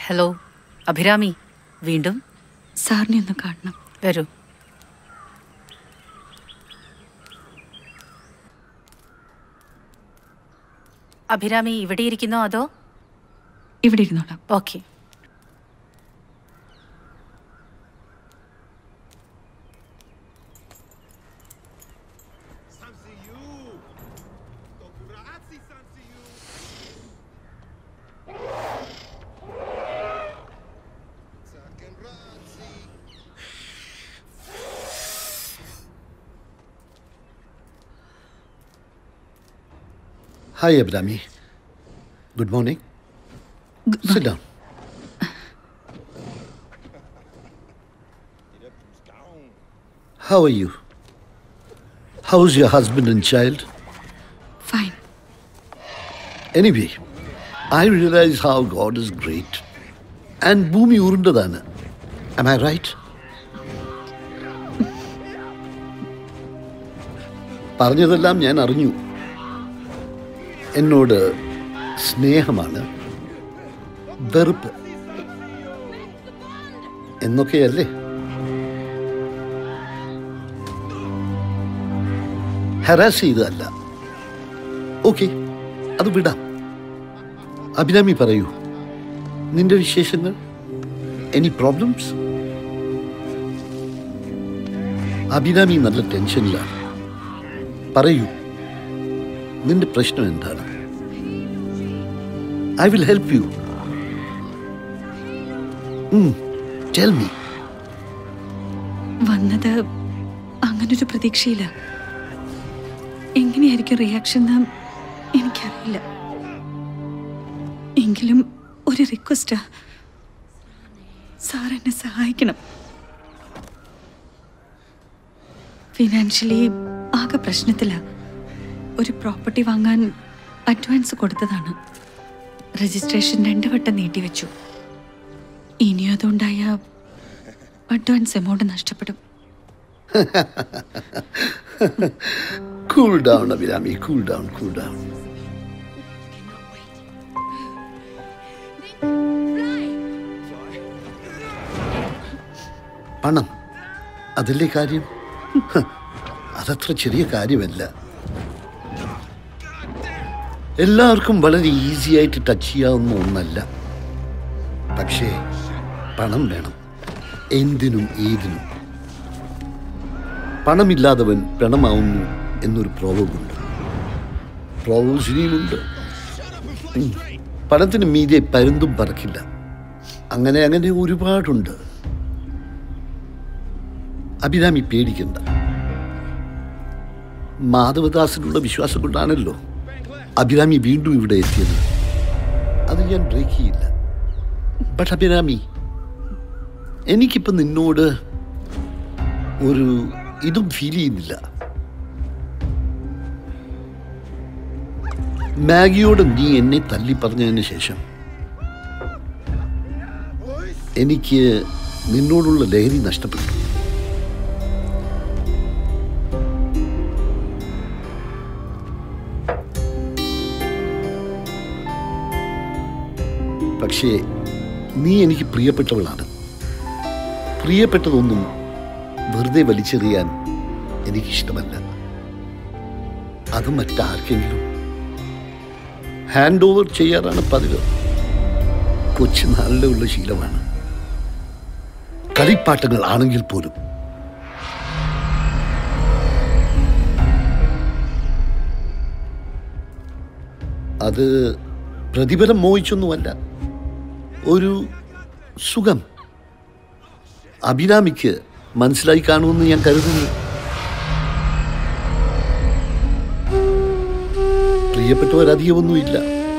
Hello Abhirami വീണ്ടും സാറിനെ ഒന്ന് കാണണം വരൂ അഭിരാമി ഇവിടെ ഇരിക്കുന്നോ അതോ ഇവിടെ ഇരുന്നോളാം okay Hi, Abrami. Good morning. Sit down. How are you? How's your husband and child? Fine Anyway, I realize how God is great. And ഭൂമി ഉരുണ്ടതാണ് Am I right? പറഞ്ഞതെല്ലാം ഞാൻ അറിഞ്ഞു എന്നോട് സ്നേഹമാണ് വെറുപ്പ് എന്നൊക്കെയല്ലേ ഹരാസ് ചെയ്തതല്ല ഓക്കെ അത് വിടാം അഭിരാമി പറയൂ നിന്റെ വിശേഷങ്ങൾ എനി പ്രോബ്ലംസ് അഭിരാമി നല്ല ടെൻഷനിലാണ് പറയൂ നിന്റെ പ്രശ്നം എന്താണ് I will help you tell me വന്നത് അങ്ങനൊരു പ്രതീക്ഷയില്ല എങ്ങനെയായിരിക്കും റിയാക്ഷൻ എന്ന് എനിക്കറിയില്ല എങ്കിലും ഒരു റിക്വസ്റ്റാ സാർ എന്നെ സഹായിക്കണം ഫിനാൻഷ്യലി ആകെ പ്രശ്നത്തില ഒരു പ്രോപ്പർട്ടി വാങ്ങാൻ അഡ്വാൻസ് കൊടുത്തതാണ് രജിസ്ട്രേഷൻ രണ്ടു വട്ടം നീട്ടിവെച്ചു ഇനിയും അതുണ്ടായ അഡ്വാൻസ് എമൗണ്ട് നഷ്ടപ്പെടും cool down Abhirami cool down cool down പണം അതല്ലേ കാര്യം ഹ, അതത്ര ചെറിയ കാര്യമല്ല എല്ലാവർക്കും വളരെ ഈസി ആയിട്ട് ടച്ച് ചെയ്യാവുന്ന ഒന്നല്ല പക്ഷേ പണം വേണം എന്തിനും ഏതിനും പണമില്ലാത്തവൻ പണമാവുന്നു എന്നൊരു പ്രോവബുണ്ട് പ്രോവബ്സ് ഇനിയുമുണ്ട് ഉം. പണത്തിന് മീതെ പരുന്തും പറക്കില്ല അങ്ങനെ അങ്ങനെ ഒരുപാടുണ്ട് അഭിരാമി പേടിക്കണ്ട മാധവദാസിനുള്ള വിശ്വാസം കൊണ്ടാണല്ലോ അഭിരാമി വീണ്ടും ഇവിടെ എത്തിയത് അത് ഞാൻ ബ്രേക്ക് ചെയ്യില്ല ബട്ട് അഭിരാമി എനിക്കിപ്പോൾ നിന്നോട് ഒരു ഇതും ഫീൽ ചെയ്യുന്നില്ല മാഗിയോട് നീ എന്നെ തല്ലി പറഞ്ഞതിന് ശേഷം എനിക്ക് നിന്നോടുള്ള ലഹരി നഷ്ടപ്പെട്ടു പക്ഷേ നീ എനിക്ക് പ്രിയപ്പെട്ടവളാണ് പ്രിയപ്പെട്ടതൊന്നും വെറുതെ വലിച്ചെറിയാൻ എനിക്കിഷ്ടമല്ല അത് മറ്റാർക്കെങ്കിലും ഹാൻഡ് ഓവർ ചെയ്യാറാണ് പതിവ് കൊച്ചു നാളിലുള്ള ശീലമാണ് കളിപ്പാട്ടങ്ങൾ ആണെങ്കിൽ പോലും അത് പ്രതിഫലം മോഹിച്ചൊന്നുമല്ല ഒരു സുഖം അഭിരാമിക്ക് മനസ്സിലായി കാണുമെന്ന് ഞാൻ കരുതുന്നു പ്രിയപ്പെട്ടവരധികമൊന്നുമില്ല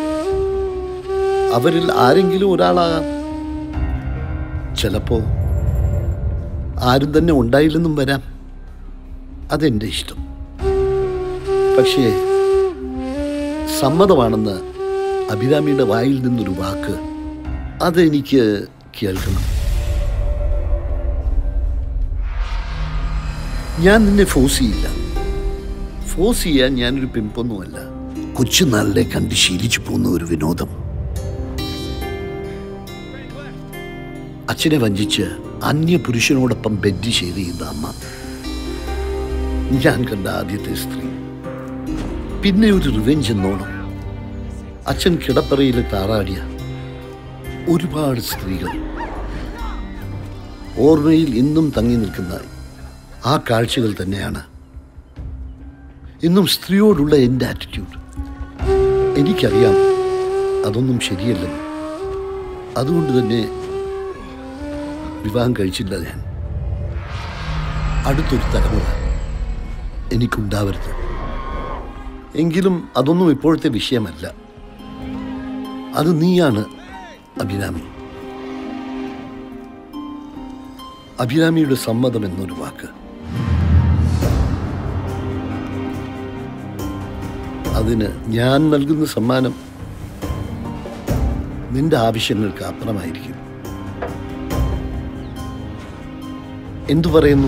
അവരിൽ ആരെങ്കിലും ഒരാളാകാം ചിലപ്പോ ആരും തന്നെ ഉണ്ടായില്ലെന്നും വരാം അതെന്റെ ഇഷ്ടം പക്ഷേ സമ്മതമാണെന്ന് അഭിരാമിയുടെ വായിൽ നിന്നൊരു വാക്ക് അതെനിക്ക് കേൾക്കണം ഞാൻ നിന്നെ ഫോഴ്സ് ചെയ്യില്ല ഫോഴ്സ് ചെയ്യാൻ ഞാനൊരു പിമ്പൊന്നുമല്ല കൊച്ചുനാളിലെ കണ്ട് ശീലിച്ചു പോകുന്ന ഒരു വിനോദം അച്ഛനെ വഞ്ചിച്ച് അന്യ പുരുഷനോടൊപ്പം ബെഡ് ചെയ്ത് ചെയ്യുന്ന അമ്മ ഞാൻ കണ്ട ആദ്യത്തെ സ്ത്രീ പിന്നെ ഒരു റിവെഞ്ച് എന്നോണം അച്ഛൻ കിടപ്പറയിൽ താറാടിയ ഒരുപാട് സ്ത്രീകൾ ഓർമ്മയിൽ ഇന്നും തങ്ങി നിൽക്കുന്ന ആ കാഴ്ചകൾ തന്നെയാണ് ഇന്നും സ്ത്രീയോടുള്ള എൻ്റെ ആറ്റിറ്റ്യൂഡ് എനിക്കറിയാം അതൊന്നും ശരിയല്ലെന്ന് അതുകൊണ്ട് തന്നെ വിവാഹം കഴിച്ചില്ല ഞാൻ അടുത്തൊരു തലമുറ എനിക്കുണ്ടാവരുത് എങ്കിലും അതൊന്നും ഇപ്പോഴത്തെ വിഷയമല്ല അത് നീയാണ് അഭിരാമി അഭിരാമിയുടെ സമ്മതം എന്നൊരു വാക്ക് അതിന് ഞാൻ നൽകുന്ന സമ്മാനം നിന്റെ ആവശ്യങ്ങൾക്ക് അപ്പുറമായിരിക്കും എന്തു പറയുന്നു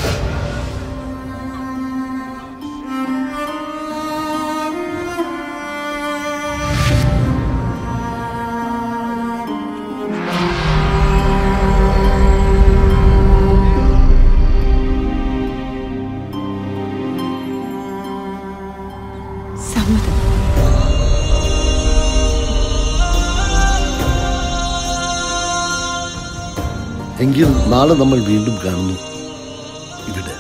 സമ്മതം എങ്കിൽ നാളെ നമ്മൾ വീണ്ടും കാണുന്നു ഇവിടെ